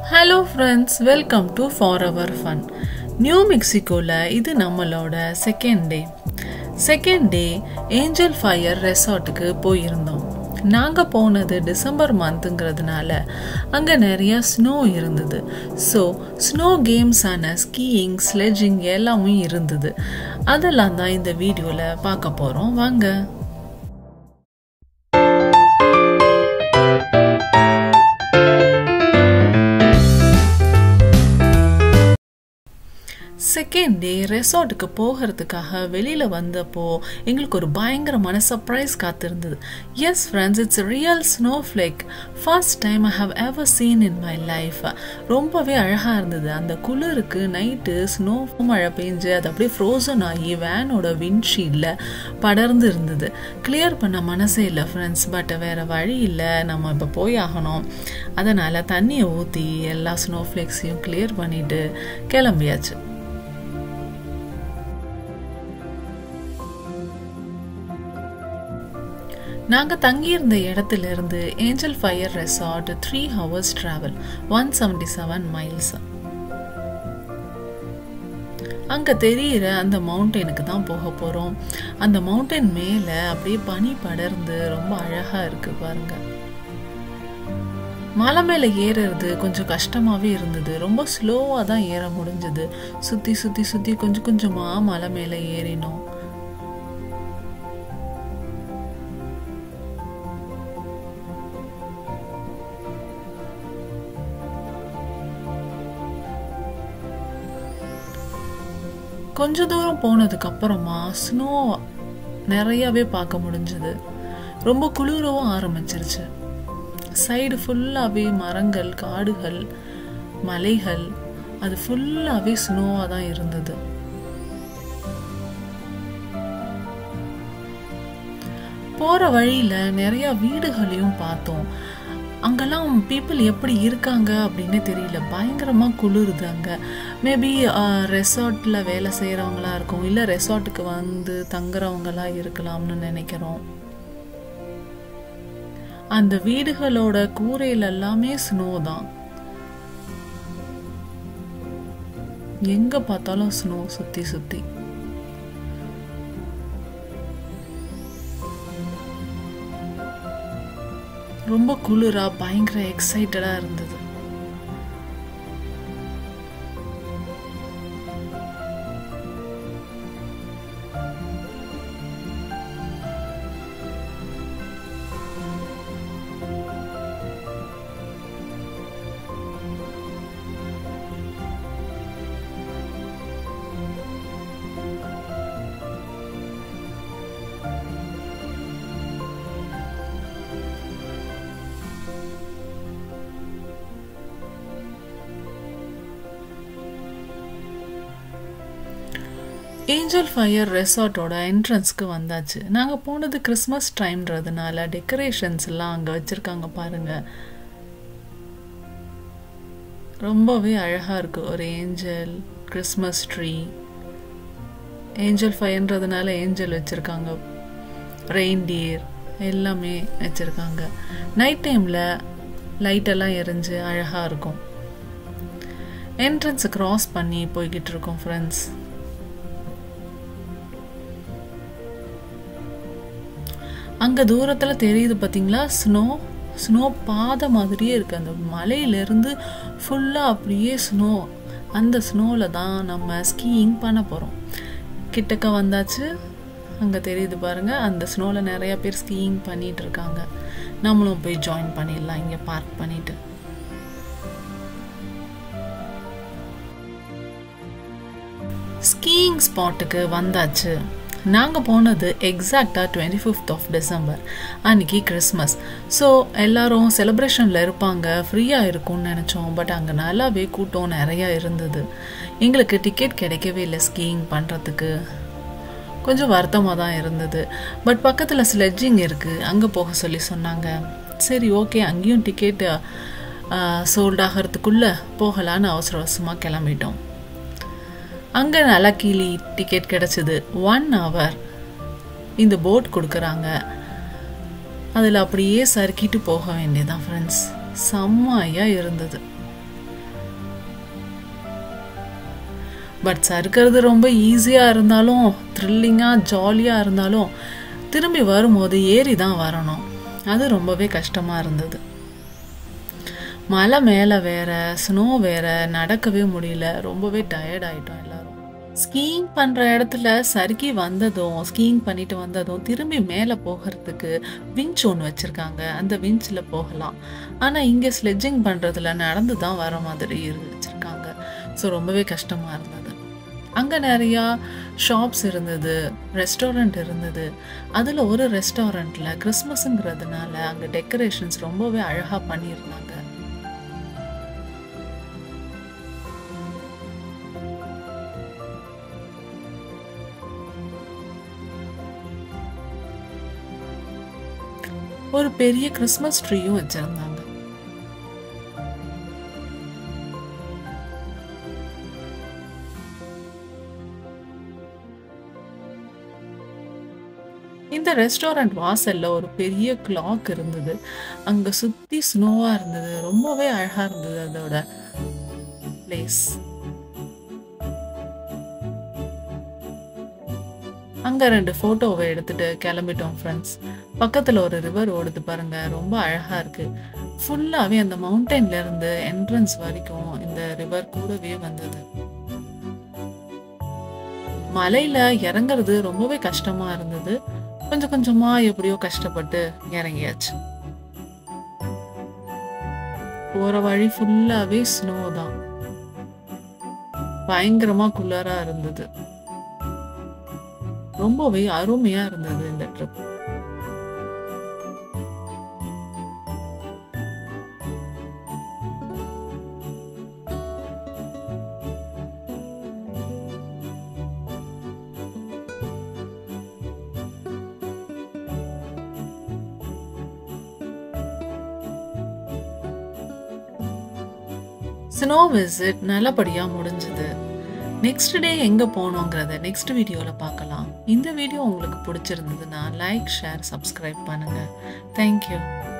hello friends welcome to for our fun new மெக்சிகோவில் இது நம்மளோட second day second day Angel Fire ரெசார்ட்டுக்கு போயிருந்தோம் நாங்கள் போனது டிசம்பர் மந்த்துங்கிறதுனால அங்கே நிறைய ஸ்னோ இருந்தது ஸோ ஸ்னோ கேம்ஸான ஸ்கீயிங் ஸ்லெட்ஜிங் எல்லாமே இருந்தது அதெல்லாம் தான் இந்த வீடியோவில் பார்க்க போகிறோம் வாங்க செகண்ட் டே ரெசார்ட்டுக்கு போகிறதுக்காக வெளியில் வந்தப்போ எங்களுக்கு ஒரு பயங்கரமான சர்ப்ரைஸ் காத்திருந்தது yes friends it's real snowflake first time I have ever seen in my life ரொம்பவே அழகாக இருந்தது அந்த குளிருக்கு நைட்டு ஸ்னோ மழை பெஞ்சு அது அப்படியே ஃப்ரோசன் ஆகி வேனோட விண்ட்ஷீல்டில் படர்ந்து இருந்தது கிளியர் பண்ண மனசே இல்லை ஃப்ரெண்ட்ஸ் பட் வேறு வழி இல்லை நம்ம இப்போ போய் ஆகணும் அதனால் தண்ணியை ஊற்றி எல்லா ஸ்னோ ஃப்ளேக்ஸையும் கிளியர் பண்ணிவிட்டு கிளம்பியாச்சு நாங்கள் தங்கியிருந்த இடத்துல இருந்து Angel Fire resort three hours travel one seventy seven miles அங்கே தெரியிற அந்த மவுண்டெனுக்கு தான் போக போகிறோம் அந்த மவுண்டன் மேலே அப்படியே பனி படர்ந்து ரொம்ப அழகாக இருக்குது பாருங்க மலை மேலே ஏறுறது கொஞ்சம் கஷ்டமாகவே இருந்தது ரொம்ப ஸ்லோவாக தான் ஏற முடிஞ்சது சுற்றி சுற்றி சுற்றி கொஞ்சம் கொஞ்சமாக மலை மேலே ஏறினோம் கொஞ்ச தூரம் போனதுக்கு அப்புறமா ஸ்னோ நிறையவே பார்க்க முடிஞ்சது ரொம்ப குளிரவும் ஆரம்பிச்சிருச்சு சைடு ஃபுல்லாகவே மரங்கள் காடுகள் மலைகள் அது ஃபுல்லாகவே ஸ்னோவாக தான் இருந்தது போகிற வழியில் நிறையா வீடுகளையும் பார்த்தோம் அங்கெல்லாம் பீப்புள் எப்படி இருக்காங்க அப்படின்னு தெரியல பயங்கரமாக குளிருது அங்கே மேபி ரெசார்ட்டில் வேலை செய்கிறவங்களா இருக்கும் இல்லை ரெசார்ட்டுக்கு வந்து தங்குறவங்களா இருக்கலாம்னு நினைக்கிறோம் அந்த வீடுகளோட கூரையில் எல்லாமே ஸ்னோ தான் எங்க பார்த்தாலும் ஸ்னோ சுத்தி சுத்தி ரொம்ப குளிரா பயங்கர எக்ஸைட்டடா இருந்தது ஏஞ்சல் ஃபயர் ரெசார்ட்டோட என்ட்ரன்ஸ்க்கு வந்தாச்சு நாங்கள் போனது கிறிஸ்மஸ் டைம்ன்றதுனால டெக்கரேஷன்ஸ் எல்லாம் அங்கே வச்சுருக்காங்க பாருங்க ரொம்பவே அழகாக இருக்குது ஒரு ஏஞ்சல் கிறிஸ்மஸ் ட்ரீ ஏஞ்சல் ஃபயர்ன்றதுனால ஏஞ்சல் வச்சுருக்காங்க ரெயின்டியர் எல்லாமே வச்சுருக்காங்க நைட் டைமில் லைட்டெல்லாம் எரிஞ்சு அழகாக இருக்கும் என்ட்ரன்ஸை க்ராஸ் பண்ணி போய்கிட்டு இருக்கோம் ஃப்ரெண்ட்ஸ் அங்கே தூரத்தில் தெரியுது பார்த்தீங்களா ஸ்னோ ஸ்னோ பாதை மாதிரியே இருக்குது அந்த மலையிலேருந்து ஃபுல்லாக அப்படியே ஸ்னோ அந்த ஸ்னோவில் தான் நம்ம ஸ்கீயிங் பண்ண போகிறோம் கிட்டக்க வந்தாச்சு அங்கே தெரியுது பாருங்கள் அந்த ஸ்னோவில் நிறையா பேர் ஸ்கீயிங் பண்ணிகிட்டு இருக்காங்க நம்மளும் போய் ஜாயின் பண்ணிடலாம் இங்கே பார்க் பண்ணிவிட்டு ஸ்கீயிங் ஸ்பாட்டுக்கு வந்தாச்சு நாங்கள் போனது எக்ஸாக்டாக டுவெண்ட்டி ஃபிஃப்த் ஆஃப் டிசம்பர் அன்றைக்கி கிறிஸ்மஸ் ஸோ எல்லோரும் செலிப்ரேஷனில் இருப்பாங்க ஃப்ரீயாக இருக்கும்னு நினச்சோம் பட் அங்கே நல்லாவே கூட்டம் நிறையா இருந்தது எங்களுக்கு டிக்கெட் கிடைக்கவே இல்லை ஸ்கீயிங் பண்ணுறதுக்கு கொஞ்சம் வருத்தமாக தான் இருந்தது பட் பக்கத்தில் ஸ்லெட்ஜிங் இருக்குது அங்கே போக சொல்லி சொன்னாங்க சரி ஓகே அங்கேயும் டிக்கெட்டு சோல்ட் ஆகிறதுக்குள்ளே போகலான்னு அவசர அவசரமாக கிளம்பிட்டோம் அங்கே நல்லா கீழி டிக்கெட் கிடச்சிது ஒன் ஹவர் இந்த போட் கொடுக்குறாங்க அதில் அப்படியே சறுக்கிட்டு போக வேண்டியதான் ஃப்ரெண்ட்ஸ் செம்மையாக இருந்தது பட் சறுக்கிறது ரொம்ப ஈஸியாக இருந்தாலும் த்ரில்லிங்காக ஜாலியாக இருந்தாலும் திரும்பி வரும்போது ஏறி தான் வரணும் அது ரொம்பவே கஷ்டமாக இருந்தது மலை மேலே வேற ஸ்னோ வேற நடக்கவே முடியல ரொம்பவே டயர்ட் ஆயிட்டோம் எல்லாரும் ஸ்கீயிங் பண்ணுற இடத்துல சறுக்கி வந்ததும் ஸ்கீயிங் பண்ணிட்டு வந்ததும் திரும்பி மேலே போகிறதுக்கு விஞ்ச் ஒன்று வச்சுருக்காங்க அந்த விஞ்சில் போகலாம் ஆனால் இங்கே ஸ்லெட்ஜிங் பண்ணுறதுல நடந்து தான் வர மாதிரி வச்சுருக்காங்க ஸோ ரொம்பவே கஷ்டமாக இருந்தது அங்கே நிறையா ஷாப்ஸ் இருந்தது ரெஸ்டாரண்ட் இருந்தது அதில் ஒரு ரெஸ்டாரண்ட்டில் கிறிஸ்மஸுங்கிறதுனால அங்கே டெக்கரேஷன்ஸ் ரொம்பவே அழகாக பண்ணியிருந்தாங்க ஒரு பெரிய கிறிஸ்மஸ் ட்ரீயும் வச்சிருந்தாங்க இந்த ரெஸ்டாரண்ட் வாசல்ல ஒரு பெரிய கிளாக் இருந்தது அங்க சுத்தி ஸ்னோவா இருந்தது ரொம்பவே அழகா இருந்தது அதோட பிளேஸ் அங்க ரெண்டு போட்டோவை எடுத்துட்டு கிளம்பிட்டோம் ஃப்ரெண்ட்ஸ் பக்கத்துல ஒரு ரிவர் ஓடுது பாருங்க ரொம்ப அழகா இருக்கு ஃபுல்லாவே அந்த மவுண்டன்ல இருந்து என்ட்ரன்ஸ் வரைக்கும் இந்த ரிவர் கூடவே வந்தது மலையில இறங்குறது ரொம்பவே கஷ்டமா இருந்தது கொஞ்சம் கொஞ்சமா எப்படியோ கஷ்டப்பட்டு இறங்கியாச்சு போற வழி ஃபுல்லாவே ஸ்னோ தான் பயங்கரமா குளிரா இருந்தது ரொம்பவே அருமையா இருந்தது இந்த ட்ரிப் ஸ்னோ விசிட் நல்லபடியாக முடிஞ்சுது நெக்ஸ்ட் டே எங்கே போனோங்கிறத நெக்ஸ்ட் வீடியோவில் பார்க்கலாம் இந்த வீடியோ உங்களுக்கு பிடிச்சிருந்ததுன்னா லைக் ஷேர் சப்ஸ்கிரைப் பண்ணுங்கள் தேங்க்யூ